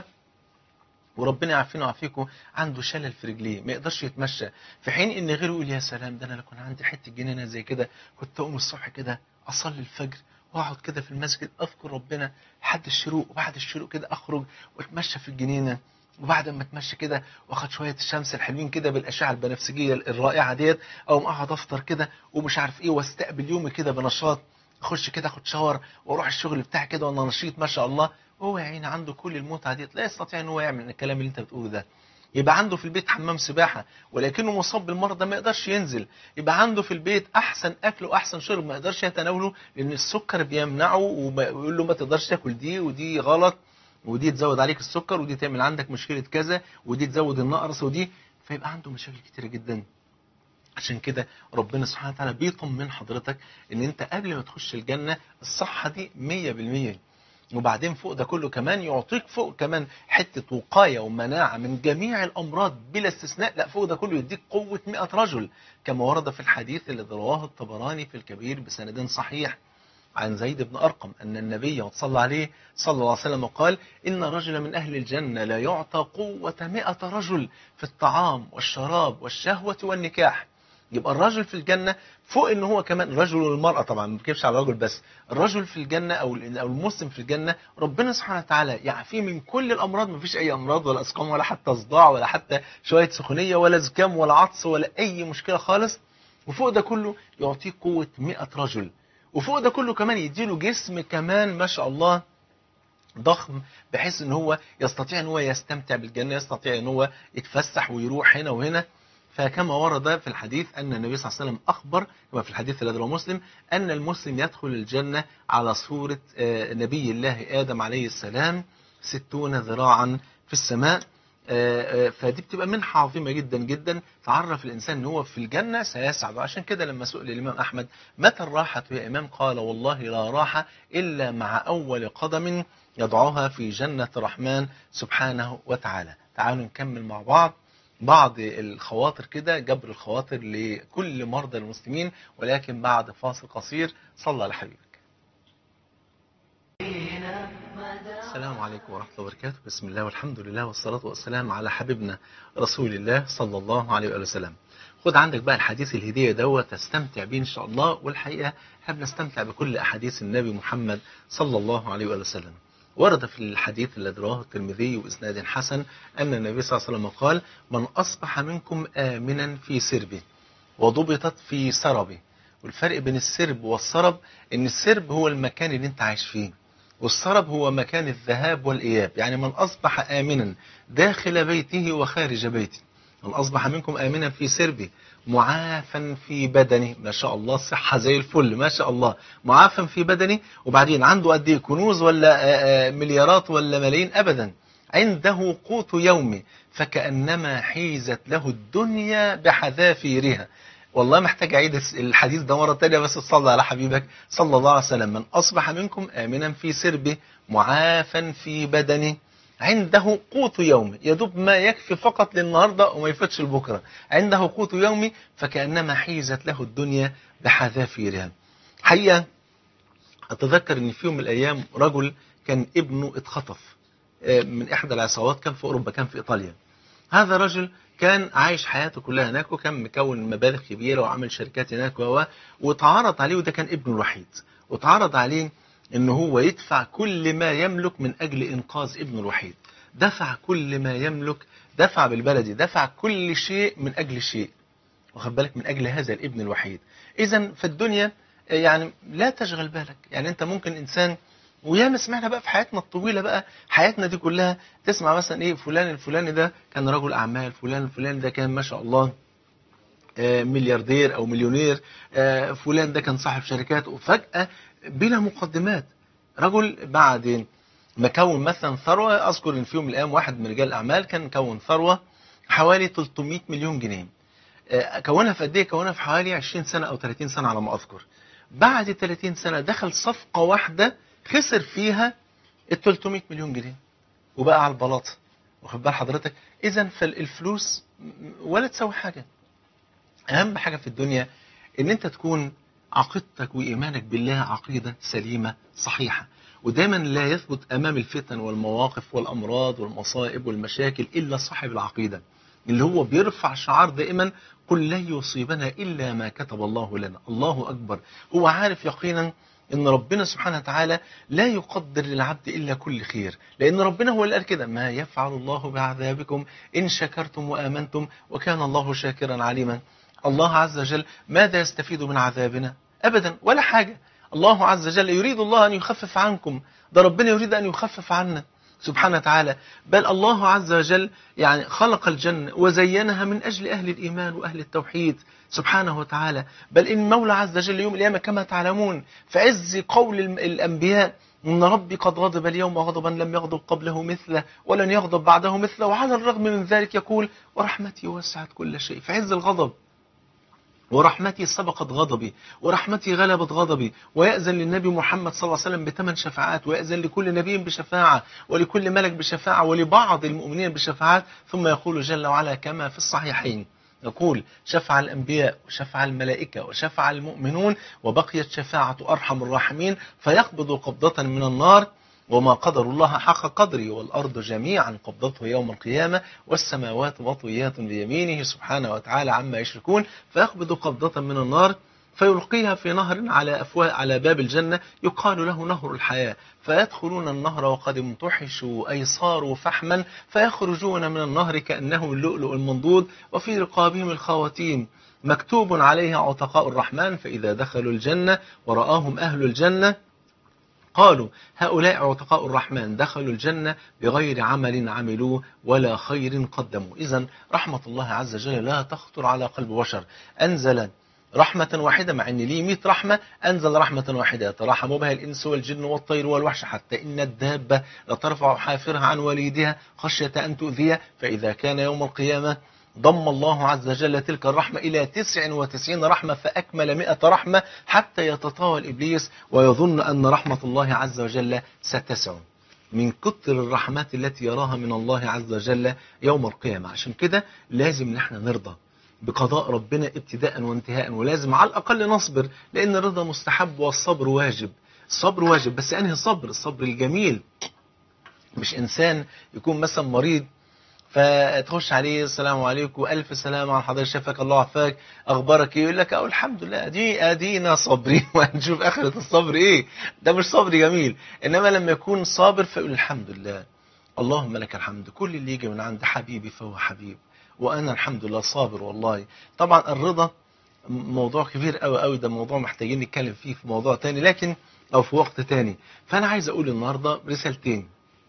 وربنا يعافينا ويعافيكم عنده شلل في رجليه ما يقدرش يتمشى في حين ان غيره يقول يا سلام ده انا لو كان عندي حته جنينه زي كده كنت اقوم الصبح كده اصلي الفجر واقعد كده في المسجد اذكر ربنا لحد الشروق وبعد الشروق كده اخرج واتمشى في الجنينه وبعد ما اتمشى كده واخد شويه الشمس الحلوين كده بالاشعه البنفسجيه الرائعه ديت اقوم اقعد افطر كده ومش عارف ايه واستقبل يومي كده بنشاط اخش كده اخد شاور واروح الشغل بتاعي كده وانا نشيط ما شاء الله هو يا عيني عنده كل المتعه ديت لا يستطيع ان هو يعمل الكلام اللي انت بتقوله ده يبقى عنده في البيت حمام سباحه ولكنه مصاب بالمرض ده ما يقدرش ينزل يبقى عنده في البيت احسن اكل واحسن شرب ما يقدرش يتناوله لان السكر بيمنعه ويقول له ما تقدرش تاكل دي ودي غلط ودي تزود عليك السكر ودي تعمل عندك مشكله كذا ودي تزود النقرس ودي فيبقى عنده مشاكل كتيره جدا عشان كده ربنا سبحانه وتعالى بيطمن حضرتك ان انت قبل ما تخش الجنه الصحه دي 100% وبعدين فوق ده كله كمان يعطيك فوق كمان حته وقايه ومناعه من جميع الامراض بلا استثناء لا فوق ده كله يديك قوه 100 رجل كما ورد في الحديث اللي رواه الطبراني في الكبير بسند صحيح عن زيد بن أرقم أن النبي صلى عليه صلى الله عليه وسلم قال إن رجلا من أهل الجنة لا يعطى قوة مئة رجل في الطعام والشراب والشهوة والنكاح يبقى الرجل في الجنة فوق ان هو كمان الرجل والمرأة طبعا ما بنتكلمش على الرجل بس الرجل في الجنة او او المسلم في الجنة ربنا سبحانه وتعالى يعافيه من كل الامراض ما فيش اي امراض ولا اسقام ولا حتى صداع ولا حتى شوية سخونية ولا زكام ولا عطس ولا اي مشكلة خالص وفوق ده كله يعطيه قوة 100 رجل وفوق ده كله كمان يديله جسم كمان ما شاء الله ضخم بحيث ان هو يستطيع ان هو يستمتع بالجنة يستطيع ان هو يتفسح ويروح هنا وهنا فكما ورد في الحديث أن النبي صلى الله عليه وسلم أخبر كما في الحديث الذي رواه مسلم أن المسلم يدخل الجنة على صورة نبي الله آدم عليه السلام ستون ذراعا في السماء فدي بتبقى منحة عظيمة جدا جدا تعرف الإنسان أن هو في الجنة سيسعد وعشان كده لما سئل الإمام أحمد متى الراحة يا إمام قال والله لا راحة إلا مع أول قدم يضعها في جنة الرحمن سبحانه وتعالى تعالوا نكمل مع بعض بعض الخواطر كده جبر الخواطر لكل مرضى المسلمين ولكن بعد فاصل قصير صلى على حبيبك السلام عليكم ورحمة الله وبركاته بسم الله والحمد لله والصلاة والسلام على حبيبنا رسول الله صلى الله عليه وآله وسلم خد عندك بقى الحديث الهدية دوت تستمتع بيه إن شاء الله والحقيقة احنا بنستمتع بكل أحاديث النبي محمد صلى الله عليه وآله وسلم ورد في الحديث الذي رواه الترمذي وإسناد حسن أن النبي صلى الله عليه وسلم قال من أصبح منكم آمنا في سربه وضبطت في سربه والفرق بين السرب والسرب ان السرب هو المكان اللي انت عايش فيه والسرب هو مكان الذهاب والإياب يعني من أصبح آمنا داخل بيته وخارج بيته من أصبح منكم آمنا في سربه معافا في بدنه ما شاء الله صحة زي الفل ما شاء الله معافا في بدنه وبعدين عنده قد ايه كنوز ولا آآ آآ مليارات ولا ملايين أبدا عنده قوت يومه فكأنما حيزت له الدنيا بحذافيرها والله محتاج أعيد الحديث ده مرة تانية بس تصلي على حبيبك صلى الله عليه وسلم من أصبح منكم آمنا في سربه معافا في بدنه عنده قوت يومه يدوب ما يكفي فقط للنهاردة وما يفوتش لبكرة عنده قوت يومه فكأنما حيزت له الدنيا بحذافيرها حقيقة أتذكر أن في يوم من الأيام رجل كان ابنه اتخطف من إحدى العصابات كان في أوروبا كان في إيطاليا هذا رجل كان عايش حياته كلها هناك وكان مكون مبالغ كبيرة وعمل شركات هناك و واتعرض عليه وده كان ابنه الوحيد واتعرض عليه ان هو يدفع كل ما يملك من اجل انقاذ ابنه الوحيد دفع كل ما يملك دفع بالبلدي دفع كل شيء من اجل شيء واخد بالك من اجل هذا الابن الوحيد اذا في الدنيا يعني لا تشغل بالك يعني انت ممكن انسان وياما سمعنا بقى في حياتنا الطويلة بقى حياتنا دي كلها تسمع مثلا ايه فلان الفلاني ده كان رجل اعمال فلان الفلاني ده كان ما شاء الله ملياردير او مليونير فلان ده كان صاحب شركات وفجأة بلا مقدمات رجل بعد ما كون مثلا ثروة اذكر ان في يوم من الايام واحد من رجال الاعمال كان كون ثروة حوالي 300 مليون جنيه كونها في قد ايه كونها في حوالي 20 سنة او 30 سنة على ما اذكر بعد 30 سنة دخل صفقة واحدة خسر فيها ال 300 مليون جنيه وبقى على البلاطه واخد بال حضرتك اذا فالفلوس ولا تساوي حاجه اهم حاجه في الدنيا ان انت تكون عقيدتك وايمانك بالله عقيده سليمه صحيحه ودايما لا يثبت امام الفتن والمواقف والامراض والمصائب والمشاكل الا صاحب العقيده اللي هو بيرفع شعار دائما قل لن يصيبنا الا ما كتب الله لنا الله اكبر هو عارف يقينا ان ربنا سبحانه وتعالى لا يقدر للعبد الا كل خير لان ربنا هو اللي قال كده ما يفعل الله بعذابكم ان شكرتم وامنتم وكان الله شاكرا عليما الله عز وجل ماذا يستفيد من عذابنا ابدا ولا حاجه الله عز وجل يريد الله ان يخفف عنكم ده ربنا يريد ان يخفف عنا سبحانه وتعالى بل الله عز وجل يعني خلق الجنة وزينها من أجل أهل الإيمان وأهل التوحيد سبحانه وتعالى بل إن مولى عز وجل يوم القيامة كما تعلمون في عز قول الأنبياء إن ربي قد غضب اليوم غضبا لم يغضب قبله مثله ولن يغضب بعده مثله وعلى الرغم من ذلك يقول ورحمتي وسعت كل شيء في عز الغضب ورحمتي سبقت غضبي ورحمتي غلبت غضبي ويأذن للنبي محمد صلى الله عليه وسلم بثمان شفاعات ويأذن لكل نبي بشفاعة ولكل ملك بشفاعة ولبعض المؤمنين بشفاعات ثم يقول جل وعلا كما في الصحيحين يقول شفع الأنبياء وشفع الملائكة وشفع المؤمنون وبقيت شفاعة أرحم الراحمين فيقبض قبضة من النار وما قدر الله حق قدره والأرض جميعا قبضته يوم القيامة والسماوات مطويات بيمينه سبحانه وتعالى عما يشركون فيقبض قبضة من النار فيلقيها في نهر على أفواه على باب الجنة يقال له نهر الحياة فيدخلون النهر وقد امتحشوا أي صاروا فحما فيخرجون من النهر كأنه اللؤلؤ المنضود وفي رقابهم الخواتيم مكتوب عليها عتقاء الرحمن فإذا دخلوا الجنة ورآهم أهل الجنة قالوا هؤلاء عتقاء الرحمن دخلوا الجنة بغير عمل عملوه ولا خير قدموا إذا رحمة الله عز وجل لا تخطر على قلب بشر أنزل رحمة واحدة مع أن ليه 100 رحمة أنزل رحمة واحدة يتراحم بها الإنس والجن والطير والوحش حتى إن الدابة لترفع حافرها عن وليدها خشية أن تؤذيه فإذا كان يوم القيامة ضم الله عز وجل تلك الرحمة إلى 99 رحمة فأكمل 100 رحمة حتى يتطاول إبليس ويظن أن رحمة الله عز وجل ستسع من كتر الرحمات التي يراها من الله عز وجل يوم القيامة عشان كده لازم نحن نرضى بقضاء ربنا ابتداء وانتهاء ولازم على الأقل نصبر لأن الرضا مستحب والصبر واجب الصبر واجب بس أنهي صبر الصبر الجميل مش انسان يكون مثلا مريض فتخش عليه السلام عليكم والف سلام على حضرتك شفاك الله عافاك اخبارك ايه يقول لك اه الحمد لله دي ادينا صابرين وهنشوف اخره الصبر ايه ده مش صبر جميل انما لما يكون صابر فيقول الحمد لله اللهم لك الحمد كل اللي يجي من عند حبيبي فهو حبيب وانا الحمد لله صابر والله طبعا الرضا موضوع كبير قوي قوي ده موضوع محتاجين نتكلم فيه في موضوع تاني لكن او في وقت تاني فانا عايز اقول النهارده رسالتين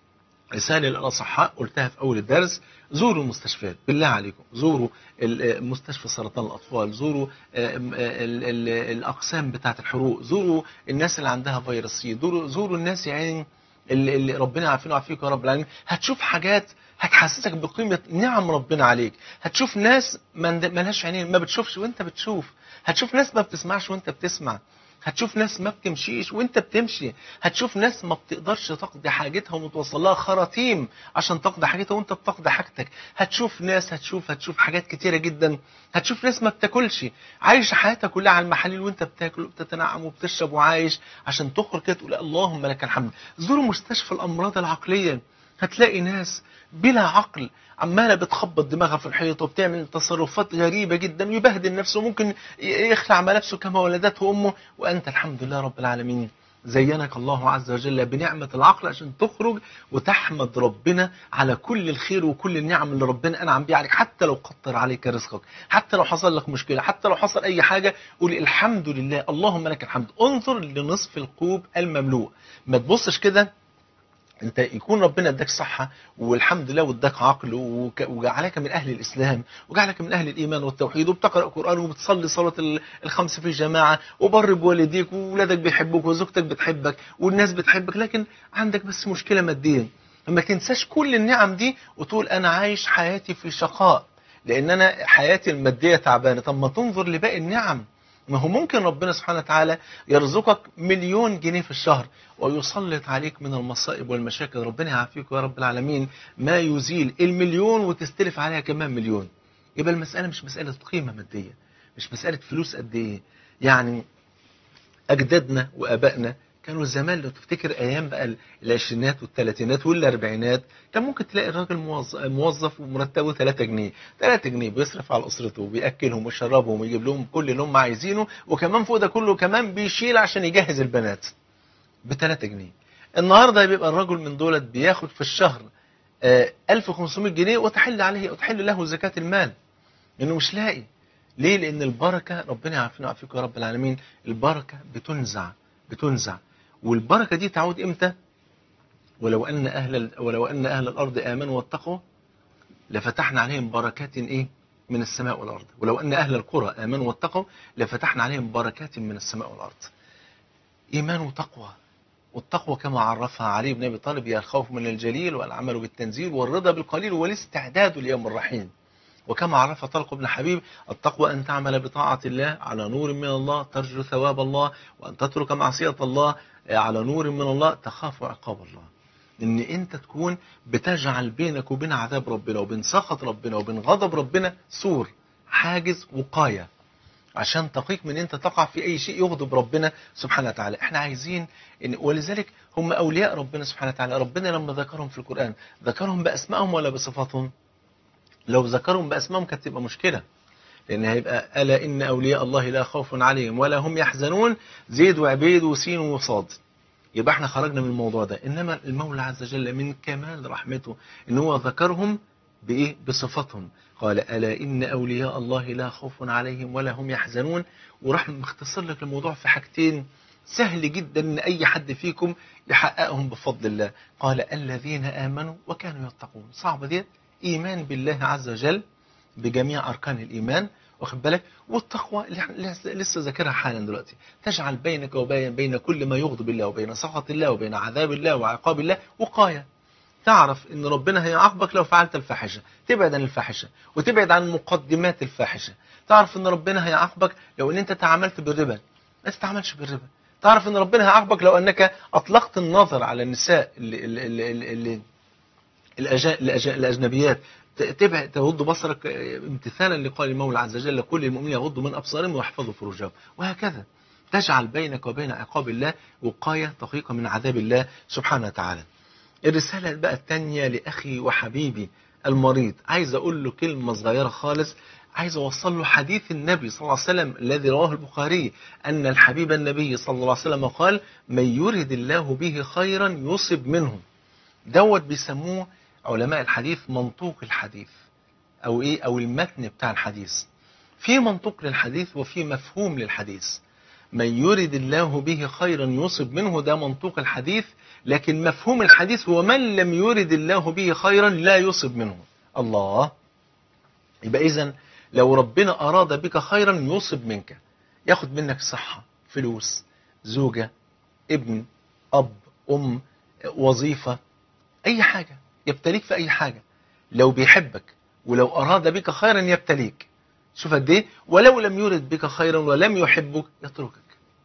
رسالة للأصحاء قلتها في أول الدرس زوروا المستشفيات بالله عليكم زوروا ال- مستشفى سرطان الأطفال زوروا آم، ال- ال- الأقسام بتاعة الحروق زوروا الناس اللي عندها فيروس سي زوروا, زوروا الناس يعني اللي اللي ربنا عافينا وعافيكم يا رب العالمين هتشوف حاجات هتحسسك بقيمة نعم ربنا عليك هتشوف ناس ما عند- ملهاش عينين ما بتشوفش وانت بتشوف هتشوف ناس ما بتسمعش وانت بتسمع هتشوف ناس ما بتمشيش وانت بتمشي هتشوف ناس ما بتقدرش تقضي حاجتها ومتوصل لها خراطيم عشان تقضي حاجتها وانت بتقضي حاجتك هتشوف ناس هتشوف هتشوف حاجات كتيرة جدا هتشوف ناس ما بتاكلش عايشة حياتها كلها على المحاليل وانت بتاكل وبتتنعم وبتشرب وعايش عشان تخرج كده تقول اللهم لك الحمد زوروا مستشفى الامراض العقلية هتلاقي ناس بلا عقل عمالة بتخبط دماغها في الحيط وبتعمل تصرفات غريبة جدا ويبهدل نفسه ممكن ي- يخلع ملابسه كما ولدته أمه وأنت الحمد لله رب العالمين زينك الله عز وجل بنعمة العقل عشان تخرج وتحمد ربنا على كل الخير وكل النعم اللي ربنا أنعم بيها عليك حتى لو قطر عليك رزقك حتى لو حصل لك مشكلة حتى لو حصل أي حاجة قول الحمد لله اللهم لك الحمد انظر لنصف الكوب المملوء ما تبصش كده انت يكون ربنا اداك صحة والحمد لله واداك عقل وك- وجعلك من اهل الاسلام وجعلك من اهل الايمان والتوحيد وبتقرا قران وبتصلي صلاه ال- الخمس في جماعه وبر بوالديك وولادك بيحبوك وزوجتك بتحبك والناس بتحبك لكن عندك بس مشكله ماديه ما تنساش كل النعم دي وتقول انا عايش حياتي في شقاء لان انا حياتي الماديه تعبانه طب ما تنظر لباقي النعم ما هو ممكن ربنا سبحانه وتعالى يرزقك مليون جنيه في الشهر ويسلط عليك من المصائب والمشاكل ربنا يعافيك يا رب العالمين ما يزيل المليون وتستلف عليها كمان مليون يبقى المسألة مش مسألة قيمة مادية مش مسألة فلوس قد ايه يعني أجدادنا وآبائنا كانوا زمان لو تفتكر أيام بقى ال- العشرينات والثلاثينات والأربعينات كان ممكن تلاقي الراجل موظ- موظف ومرتبه 3 جنيه 3 جنيه بيصرف على أسرته وبيأكلهم ويشربهم ويجيب لهم كل اللي هم عايزينه وكمان فوق ده كله كمان بيشيل عشان يجهز البنات ب 3 جنيه النهارده بيبقى الرجل من دولت بياخد في الشهر آه، 1500 جنيه وتحل عليه وتحل له زكاة المال لأنه مش لاقي ليه؟ لأن البركة ربنا يعافينا ويعافيكم يا رب العالمين البركة بتنزع بتنزع والبركة دي تعود إمتى؟ ولو أن أهل ال- ولو أن أهل الأرض آمنوا واتقوا لفتحنا عليهم بركات إيه؟ من السماء والأرض ولو أن أهل القرى آمنوا واتقوا لفتحنا عليهم بركات من السماء والأرض إيمان وتقوى والتقوى كما عرفها علي بن أبي طالب هي الخوف من الجليل والعمل بالتنزيل والرضا بالقليل والاستعداد ليوم الرحيل وكما عرف طلق بن حبيب التقوى أن تعمل بطاعة الله على نور من الله ترجو ثواب الله وأن تترك معصية الله على نور من الله تخاف عقاب الله ان انت تكون بتجعل بينك وبين عذاب ربنا وبين سخط ربنا وبين غضب ربنا سور حاجز وقايه عشان تقيك من انت تقع في اي شيء يغضب ربنا سبحانه وتعالى احنا عايزين إن ولذلك هم اولياء ربنا سبحانه وتعالى ربنا لما ذكرهم في القرآن ذكرهم باسمائهم ولا بصفاتهم لو ذكرهم باسمائهم كانت تبقى مشكلة لان هيبقى الا ان اولياء الله لا خوف عليهم ولا هم يحزنون زيد وعبيد وسين وصاد يبقى احنا خرجنا من الموضوع ده انما المولى عز وجل من كمال رحمته ان هو ذكرهم بايه بصفاتهم قال الا ان اولياء الله لا خوف عليهم ولا هم يحزنون وراح مختصر لك الموضوع في حاجتين سهل جدا ان اي حد فيكم يحققهم بفضل الله قال الذين امنوا وكانوا يتقون صعبه دي ايمان بالله عز وجل بجميع اركان الايمان واخد بالك والتقوى اللي احنا لسه- لسه ذاكرها حالا دلوقتي تجعل بينك وبين بين كل ما يغضب الله وبين سخط الله وبين عذاب الله وعقاب الله وقايه تعرف ان ربنا هيعاقبك لو فعلت الفاحشه تبعد عن الفاحشه وتبعد عن مقدمات الفاحشه تعرف ان ربنا هيعاقبك لو ان انت تعاملت بالربا ما تتعاملش بالربا تعرف ان ربنا هيعاقبك لو انك اطلقت النظر على النساء اللي, اللي, اللي, اللي الأجا- الأجا- الأجنبيات ت- تبع تغض بصرك آه، امتثالا لقول المولى عز وجل كل المؤمنين يغضوا من أبصارهم ويحفظوا فروجهم وهكذا تجعل بينك وبين عقاب الله وقاية دقيقة من عذاب الله سبحانه وتعالى الرسالة بقى التانية لأخي وحبيبي المريض عايز أقول له كلمة صغيرة خالص عايز أوصل له حديث النبي صلى الله عليه وسلم الذي رواه البخاري أن الحبيب النبي صلى الله عليه وسلم قال من يرد الله به خيرا يصب منه دوت بيسموه علماء الحديث منطوق الحديث أو إيه أو المتن بتاع الحديث في منطوق للحديث وفي مفهوم للحديث من يرد الله به خيرا يصب منه ده منطوق الحديث لكن مفهوم الحديث هو من لم يرد الله به خيرا لا يصب منه الله يبقى إذن لو ربنا أراد بك خيرا يصب منك ياخد منك صحة فلوس زوجة ابن أب أم وظيفة أي حاجة يبتليك في أي حاجة لو بيحبك ولو أراد بك خيرا يبتليك شوف قد ايه ولو لم يرد بك خيرا ولم يحبك يتركك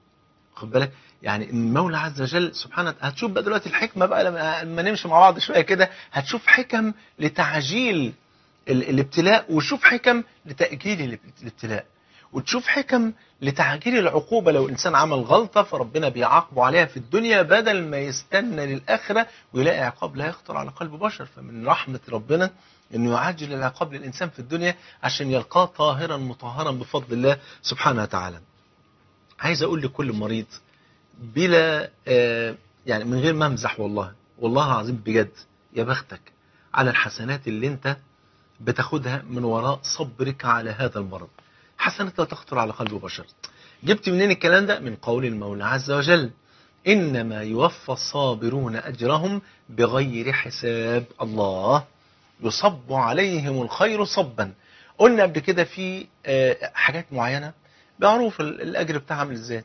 خد بالك يعني المولى عز وجل سبحانه هتشوف بقى دلوقتي الحكمه بقى لما نمشي مع بعض شويه كده هتشوف حكم لتعجيل الابتلاء وشوف حكم لتاجيل الابتلاء وتشوف حكم لتعجيل العقوبة لو الإنسان عمل غلطة فربنا بيعاقبه عليها في الدنيا بدل ما يستنى للآخرة ويلاقي عقاب لا يخطر على قلب بشر فمن رحمة ربنا أنه يعجل العقاب للإنسان في الدنيا عشان يلقاه طاهرا مطهرا بفضل الله سبحانه وتعالى عايز أقول لكل مريض بلا آه يعني من غير ما امزح والله والله العظيم بجد يا بختك على الحسنات اللي انت بتاخدها من وراء صبرك على هذا المرض حسنات لا تخطر على قلب بشر جبت منين الكلام ده من قول المولى عز وجل إنما يوفى الصابرون أجرهم بغير حساب الله يصب عليهم الخير صبا قلنا قبل كده في حاجات معينة معروف الأجر بتاعها عامل ازاي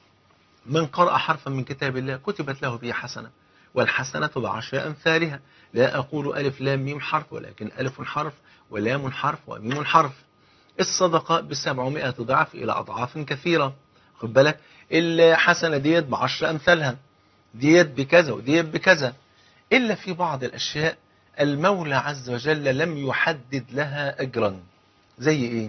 من قرأ حرفا من كتاب الله كتبت له به حسنة والحسنة بعشر أمثالها لا أقول ألف لام ميم حرف ولكن ألف حرف ولام حرف وميم حرف الصدقة بسبعمائة ضعف إلى أضعاف كثيرة خد بالك الحسنة ديت بعشر أمثالها ديت بكذا وديت بكذا إلا في بعض الأشياء المولى عز وجل لم يحدد لها أجرا زي إيه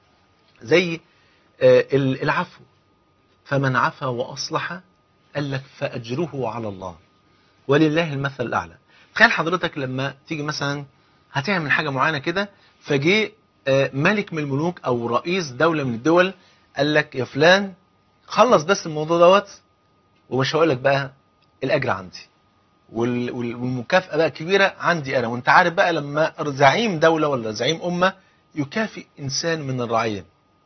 زي آه العفو فمن عفا وأصلح قال لك فأجره على الله ولله المثل الأعلى تخيل حضرتك لما تيجي مثلا هتعمل حاجة معينة كده فجي ملك من الملوك او رئيس دولة من الدول قال لك يا فلان خلص بس الموضوع دوت ومش هقول لك بقى الاجر عندي والمكافأة بقى كبيرة عندي انا وانت عارف بقى لما زعيم دولة ولا زعيم امة يكافئ انسان من الرعية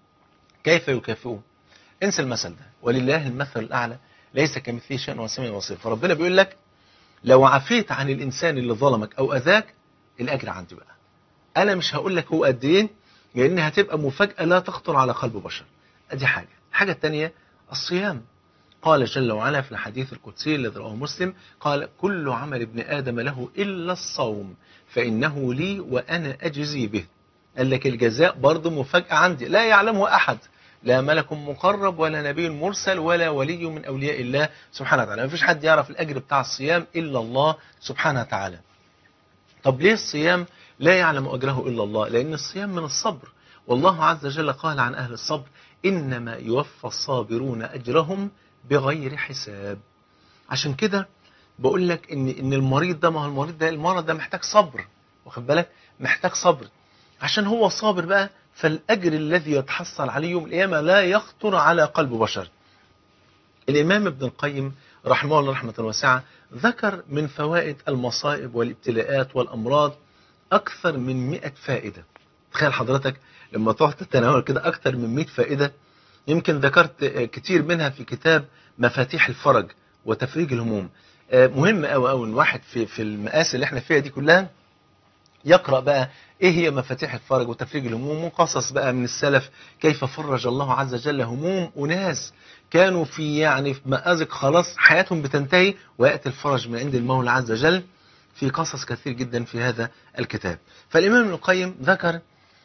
كيف يكافئه انسى المثل ده ولله المثل الاعلى ليس كمثله شيء وسميع بصير فربنا بيقول لك لو عفيت عن الانسان اللي ظلمك او اذاك الاجر عندي بقى انا مش هقول لك هو قد ايه لان هتبقى مفاجاه لا تخطر على قلب بشر ادي حاجه الحاجه الثانيه الصيام قال جل وعلا في الحديث القدسي الذي رواه مسلم قال كل عمل ابن ادم له الا الصوم فانه لي وانا اجزي به قال لك الجزاء برضه مفاجاه عندي لا يعلمه احد لا ملك مقرب ولا نبي مرسل ولا ولي من اولياء الله سبحانه وتعالى ما فيش حد يعرف الاجر بتاع الصيام الا الله سبحانه وتعالى طب ليه الصيام لا يعلم أجره إلا الله لأن الصيام من الصبر والله عز وجل قال عن أهل الصبر إنما يوفى الصابرون أجرهم بغير حساب عشان كده بقول لك إن, إن المريض ده ما هو المريض ده المرض ده محتاج صبر واخد بالك محتاج صبر عشان هو صابر بقى فالأجر الذي يتحصل عليه يوم القيامة لا يخطر على قلب بشر الإمام ابن القيم رحمه الله رحمة واسعة ذكر من فوائد المصائب والابتلاءات والأمراض أكثر من 100 فائدة تخيل حضرتك لما تقعد تتناول كده أكثر من 100 فائدة يمكن ذكرت كتير منها في كتاب مفاتيح الفرج وتفريج الهموم مهم قوي قوي الواحد في في المقاس اللي احنا فيها دي كلها يقرأ بقى ايه هي مفاتيح الفرج وتفريج الهموم وقصص بقى من السلف كيف فرج الله عز وجل هموم أناس كانوا في يعني في مآزق خلاص حياتهم بتنتهي ويأتي الفرج من عند المولى عز وجل في قصص كثير جدا في هذا الكتاب فالإمام ابن القيم ذكر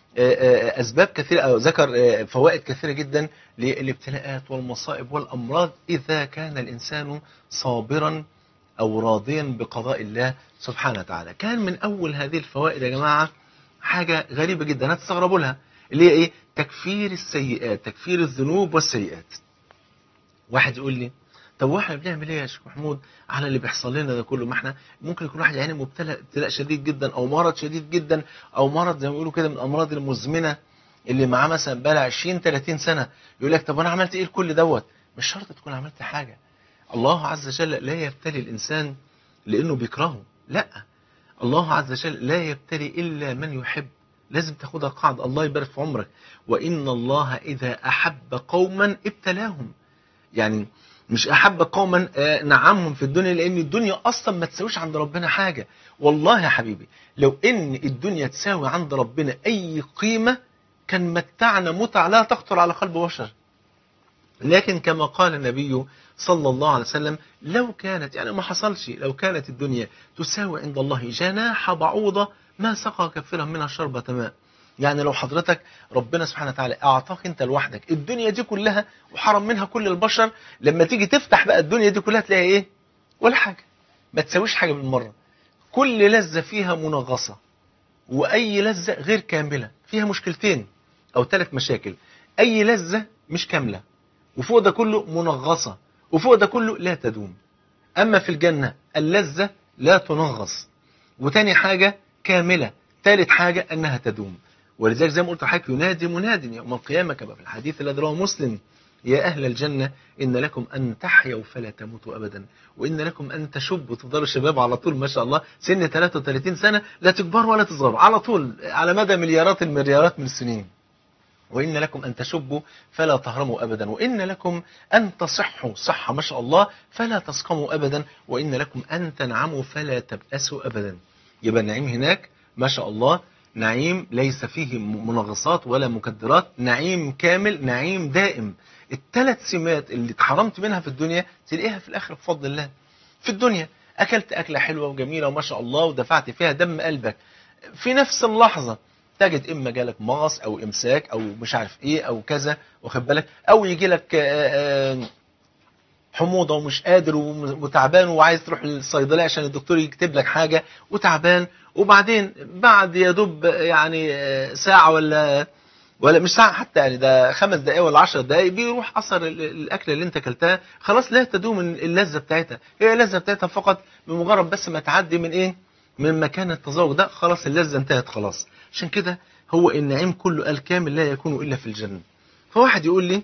أسباب كثيرة أو ذكر فوائد كثيرة جدا للابتلاءات والمصائب والأمراض إذا كان الإنسان صابرا أو راضيا بقضاء الله سبحانه وتعالى كان من أول هذه الفوائد يا جماعة حاجة غريبة جدا هتستغربوا لها اللي هي إيه تكفير السيئات تكفير الذنوب والسيئات واحد يقول لي طب واحنا بنعمل ايه يا شيخ محمود على اللي بيحصل لنا ده كله ما احنا ممكن يكون واحد يعني مبتلى ابتلاء شديد جدا او مرض شديد جدا او مرض زي ما بيقولوا كده من الامراض المزمنه اللي معاه مثلا بقى 20 30 سنه يقول لك طب انا عملت ايه لكل دوت مش شرط تكون عملت حاجه الله عز وجل لا يبتلي الانسان لانه بيكرهه لا الله عز وجل لا يبتلي الا من يحب لازم تاخدها قاعده الله يبارك في عمرك وان الله اذا احب قوما ابتلاهم يعني مش احب قوما آه، نعمهم في الدنيا لان الدنيا اصلا ما تساويش عند ربنا حاجه والله يا حبيبي لو ان الدنيا تساوي عند ربنا اي قيمه كان متعنا متع لا تخطر على قلب بشر لكن كما قال النبي صلى الله عليه وسلم لو كانت يعني ما حصلش لو كانت الدنيا تساوي عند الله جناح بعوضة ما سقى كفرا منها شربة ماء يعني لو حضرتك ربنا سبحانه وتعالى اعطاك انت لوحدك الدنيا دي كلها وحرم منها كل البشر لما تيجي تفتح بقى الدنيا دي كلها تلاقي ايه ولا حاجة ما تساويش حاجة بالمرة كل لذة فيها منغصة واي لذة غير كاملة فيها مشكلتين او ثلاث مشاكل اي لذة مش كاملة وفوق ده كله منغصة وفوق ده كله لا تدوم أما في الجنة اللذة لا تنغص وتاني حاجة كاملة ثالث حاجة أنها تدوم ولذلك زي ما قلت لحضرتك ينادي مناد يوم القيامة كما في الحديث الذي رواه مسلم يا أهل الجنة إن لكم أن تحيوا فلا تموتوا أبدا وإن لكم أن تشبوا تفضلوا شباب على طول ما شاء الله سن 33 سنة لا تكبروا ولا تصغروا على طول على مدى مليارات المليارات من السنين وإن لكم أن تشبوا فلا تهرموا أبدا وإن لكم أن تصحوا صحة ما شاء الله فلا تسقموا أبدا وإن لكم أن تنعموا فلا تبأسوا أبدا يبقى النعيم هناك ما شاء الله نعيم ليس فيه منغصات ولا مكدرات نعيم كامل نعيم دائم الثلاث سمات اللي اتحرمت منها في الدنيا تلاقيها في الآخر بفضل الله في الدنيا أكلت أكلة حلوة وجميلة وما شاء الله ودفعت فيها دم قلبك في نفس اللحظة تجد اما جالك مغص او امساك او مش عارف ايه او كذا واخد بالك او يجي لك حموضه ومش قادر وتعبان وعايز تروح للصيدليه عشان الدكتور يكتب لك حاجه وتعبان وبعدين بعد يا دوب يعني ساعه ولا ولا مش ساعه حتى يعني ده خمس دقائق ولا 10 دقائق بيروح اثر الاكله اللي انت اكلتها خلاص لا تدوم اللذه بتاعتها هي اللذه بتاعتها فقط بمجرد بس ما تعدي من ايه من مكان التذوق ده خلاص اللذه انتهت خلاص عشان كده هو النعيم كله الكامل لا يكون إلا في الجنة فواحد يقول لي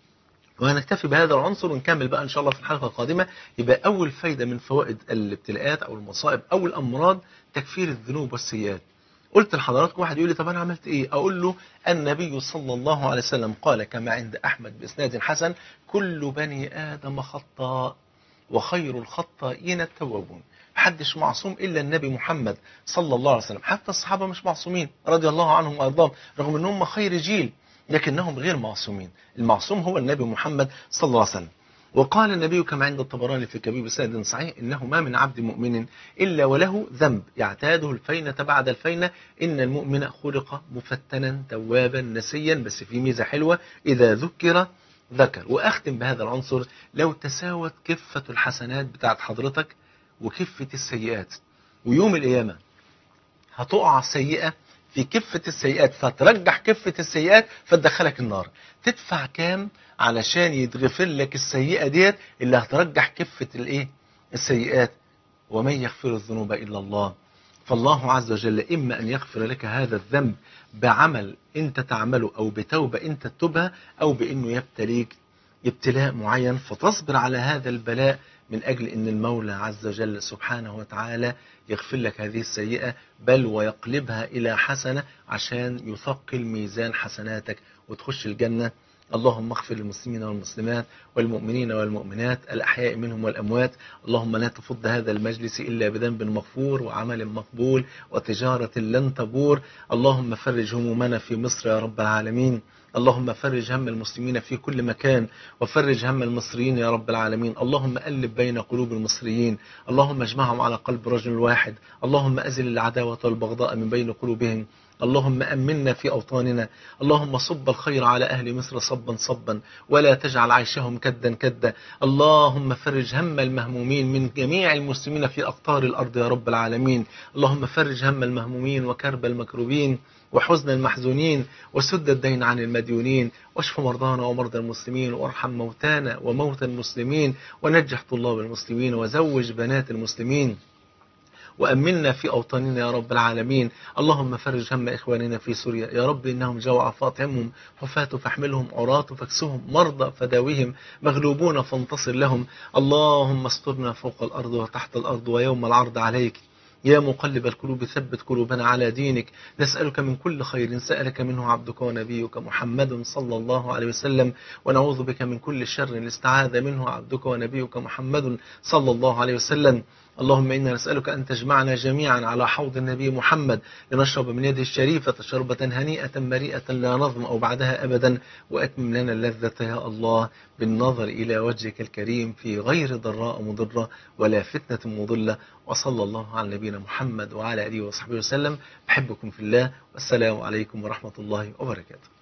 وهنكتفي بهذا العنصر ونكمل بقى إن شاء الله في الحلقة القادمة يبقى أول فايدة من فوائد الابتلاءات أو المصائب أو الأمراض تكفير الذنوب والسيئات قلت لحضراتكم واحد يقول لي طب أنا عملت إيه أقول له النبي صلى الله عليه وسلم قال كما عند أحمد بإسناد حسن كل بني آدم خطاء وخير الخطائين التوابون محدش معصوم إلا النبي محمد صلى الله عليه وسلم حتى الصحابة مش معصومين رضي الله عنهم وأرضاهم رغم أنهم خير جيل لكنهم غير معصومين المعصوم هو النبي محمد صلى الله عليه وسلم وقال النبي كما عند الطبراني في كبير بسند صحيح إنه ما من عبد مؤمن إلا وله ذنب يعتاده الفينة بعد الفينة إن المؤمن خلق مفتنا توابا نسيا بس في ميزة حلوة إذا ذكر ذكر وأختم بهذا العنصر لو تساوت كفة الحسنات بتاعت حضرتك وكفة السيئات ويوم القيامة هتقع سيئة في كفة السيئات فترجح كفة السيئات فتدخلك النار تدفع كام علشان يتغفر لك السيئة ديت اللي هترجح كفة الايه السيئات ومن يغفر الذنوب إلا الله فالله عز وجل إما أن يغفر لك هذا الذنب بعمل أنت تعمله أو بتوبة أنت تتوبها أو بأنه يبتليك ابتلاء معين فتصبر على هذا البلاء من أجل أن المولى عز وجل سبحانه وتعالى يغفر لك هذه السيئة بل ويقلبها إلى حسنة عشان يثقل ميزان حسناتك وتخش الجنة اللهم اغفر للمسلمين والمسلمات والمؤمنين والمؤمنات الأحياء منهم والأموات اللهم لا تفض هذا المجلس إلا بذنب مغفور وعمل مقبول وتجارة لن تبور اللهم فرج همومنا في مصر يا رب العالمين اللهم فرج هم المسلمين في كل مكان وفرج هم المصريين يا رب العالمين اللهم ألف بين قلوب المصريين اللهم اجمعهم على قلب رجل واحد اللهم أزل العداوة والبغضاء من بين قلوبهم اللهم أمنا في أوطاننا اللهم صب الخير على أهل مصر صبا صبا ولا تجعل عيشهم كدا كدا اللهم فرج هم المهمومين من جميع المسلمين في أقطار الأرض يا رب العالمين اللهم فرج هم المهمومين وكرب المكروبين وحزن المحزونين وسد الدين عن المديونين واشف مرضانا ومرضى المسلمين وارحم موتانا وموتى المسلمين ونجح طلاب المسلمين وزوج بنات المسلمين وأمنا في أوطاننا يا رب العالمين اللهم فرج هم إخواننا في سوريا يا رب إنهم جوع فاطعمهم حفاة فاحملهم عراة فاكسهم مرضى فداوهم مغلوبون فانتصر لهم اللهم استرنا فوق الأرض وتحت الأرض ويوم العرض عليك يا مقلب القلوب ثبت قلوبنا على دينك نسألك من كل خير سألك منه عبدك ونبيك محمد صلى الله عليه وسلم ونعوذ بك من كل شر استعاذ منه عبدك ونبيك محمد صلى الله عليه وسلم اللهم إنا نسألك أن تجمعنا جميعا على حوض النبي محمد لنشرب من يده الشريفة شربة هنيئة مريئة لا نظمأ بعدها أبدا وأتمم لنا اللذة يا الله بالنظر إلى وجهك الكريم في غير ضراء مضرة ولا فتنة مضلة وصلى الله على نبينا محمد وعلى آله وصحبه وسلم بحبكم في الله والسلام عليكم ورحمة الله وبركاته